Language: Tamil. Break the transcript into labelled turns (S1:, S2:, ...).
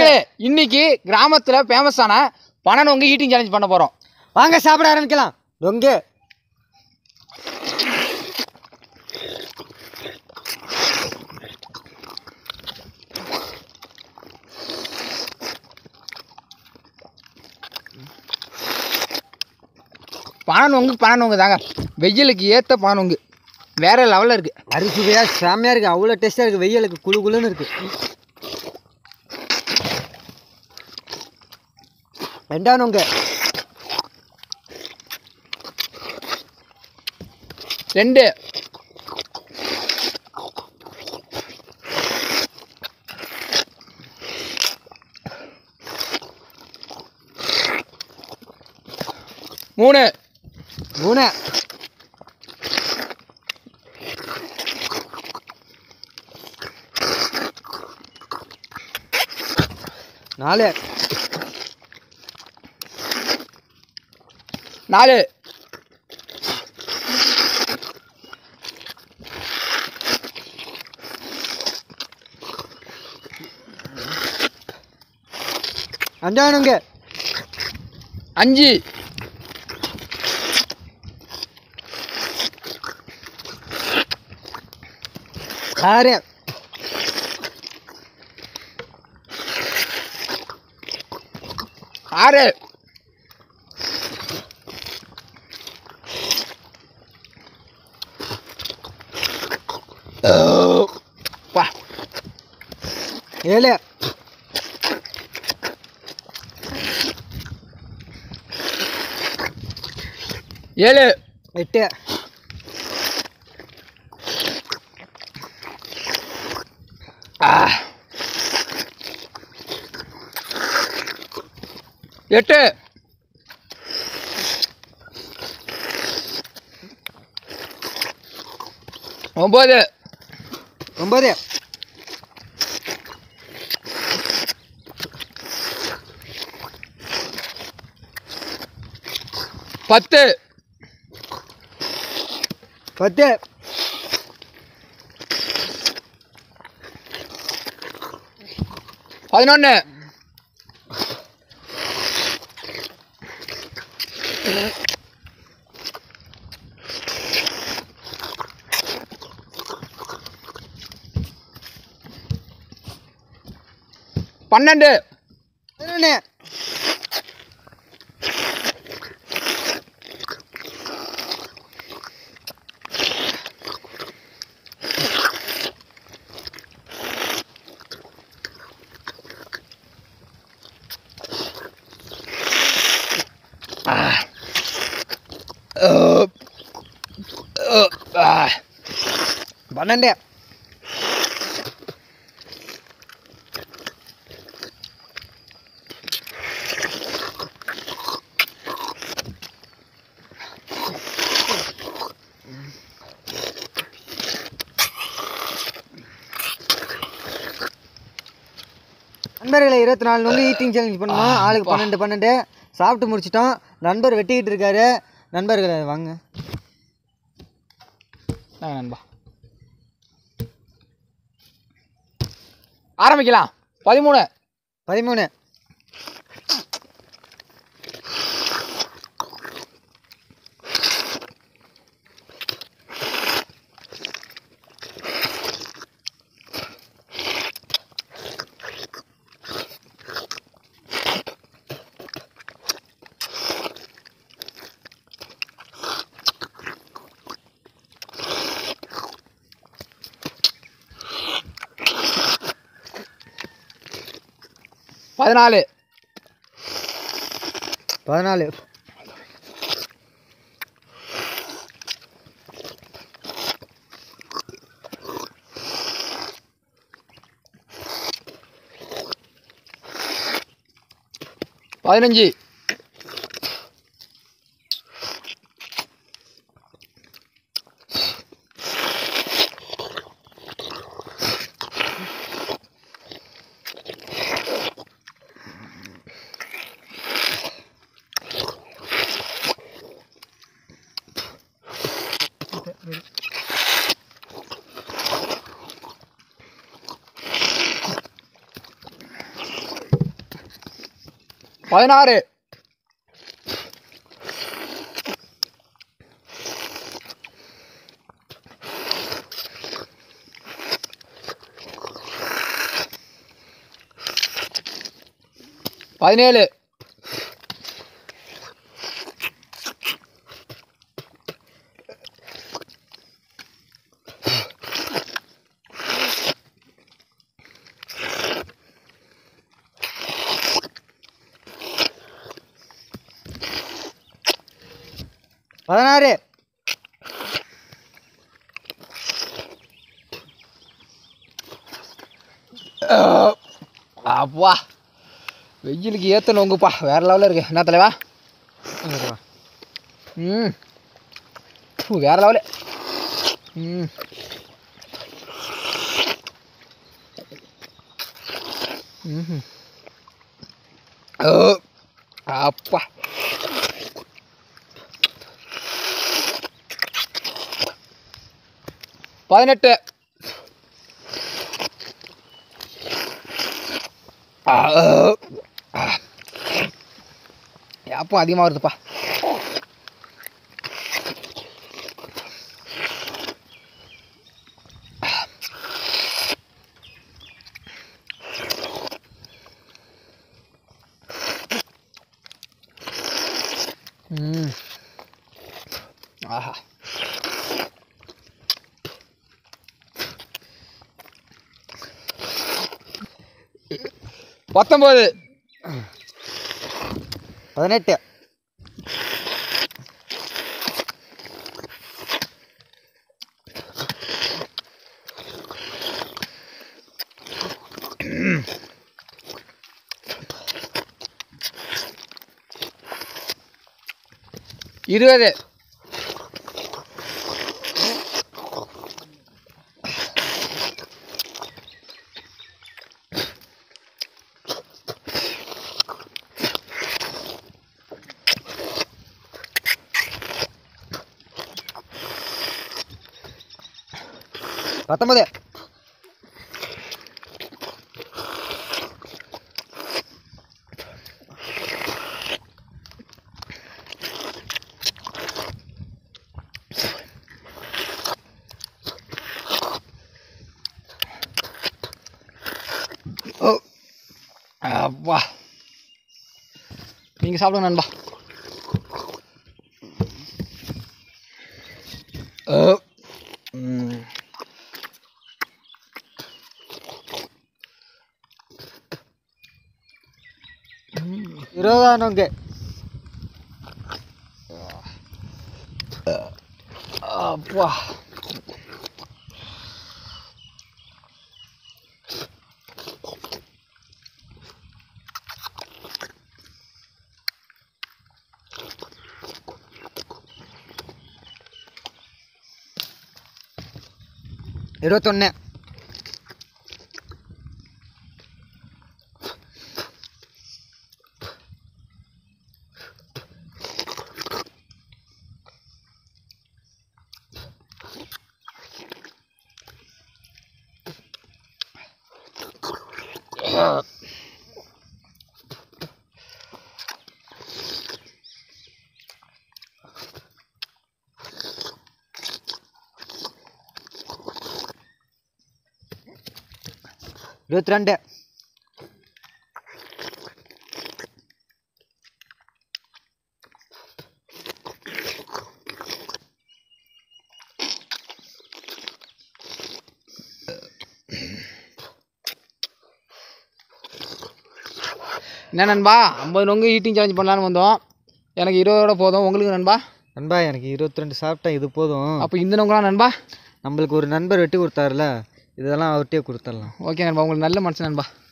S1: நண்பர்களே இன்னைக்கு கிராமத்துல ஃபேமஸான பனை நொங்கு ஈட்டிங் சேலஞ்ச் பண்ண போறோம்
S2: வாங்க சாப்பிட ஆரம்பிக்கலாம் நொங்கு
S1: பனை நொங்கு பனை நொங்கு தாங்க வெயிலுக்கு ஏத்த பனை நொங்கு வேற லெவல்ல இருக்கு
S2: அரிசுவையாக செம்மையாக இருக்குது அவ்வளோ டேஸ்ட்டாக இருக்குது வெயிலுக்கு குளு குளுன்னு இருக்குது ரெண்டாவது நொங்கு
S1: ரெண்டு மூணு
S2: மூணு நாலு
S1: நாலு
S2: அஞ்சாவது நொங்கு
S1: அஞ்சு
S2: ஆறு
S1: ஆறு பா
S2: ஏழு
S1: ஏழு
S2: எட்டு
S1: ஆ. எட்டு ஒன்பது
S2: ஒம்பது
S1: பத்து
S2: பத்து
S1: பதினொன்று பன்னெண்டு
S2: பதினொன்று
S1: ஆ.
S2: பன்னெண்டு நண்பர்களை இருபத்தி நாலு நொங்கு ஈட்டிங் சேலஞ்ச் பண்ணோம் ஆளுக்கு பன்னெண்டு பன்னெண்டு சாப்பிட்டு முடிச்சிட்டோம் நண்பர் வெட்டிக்கிட்டு இருக்காரு நண்பர்களை வாங்க
S1: ஆ, நண்பா ஆரம்பிக்கலாம் பதிமூணு
S2: பதிமூணு
S1: பதினாலு
S2: பதினாலு
S1: பதினஞ்சு பதினாறு பதினேழு
S2: பதினாறு
S1: அப்பா வெயிலுக்கு ஏற்ற நோங்குப்பா வேற லெவலில் இருக்கு என்ன தலைவா ம் ஃபு, வேற லெவலு ம் ம்ஹும். ஓ அப்பா பதினெட்டு ஆ, ஆ. ஏப்பம் அதிகமாக வருதுப்பா ம் ஆஹா பத்தொம்போது
S2: பதினெட்டு
S1: இருபது
S2: பத்தொன்பது
S1: ஓ அப்பா நீங்கள் சாப்பிடுங்க நண்பா ஓ ம்
S2: இருபதாம் நோங்கு
S1: அப்பா
S2: இருபத்தொன்று இருபத்தி ரெண்டு
S1: என்ன நண்பா ஐம்பது நொங்கு ஈட்டிங் சேலஞ்ச் பண்ணலான்னு வந்தோம் எனக்கு இருபதோட போதும் உங்களுக்கு நண்பா
S2: நண்பா எனக்கு இருபத்தி ரெண்டு சாப்பிட்டேன் இது போதும்
S1: அப்போ இந்த நொங்கலாம் நண்பா
S2: நம்மளுக்கு ஒரு நண்பர் வெட்டி கொடுத்தாருல இதெல்லாம் அவர்கிட்டயே கொடுத்துடலாம்
S1: ஓகே நண்பா உங்களுக்கு நல்ல மனுஷன் நண்பா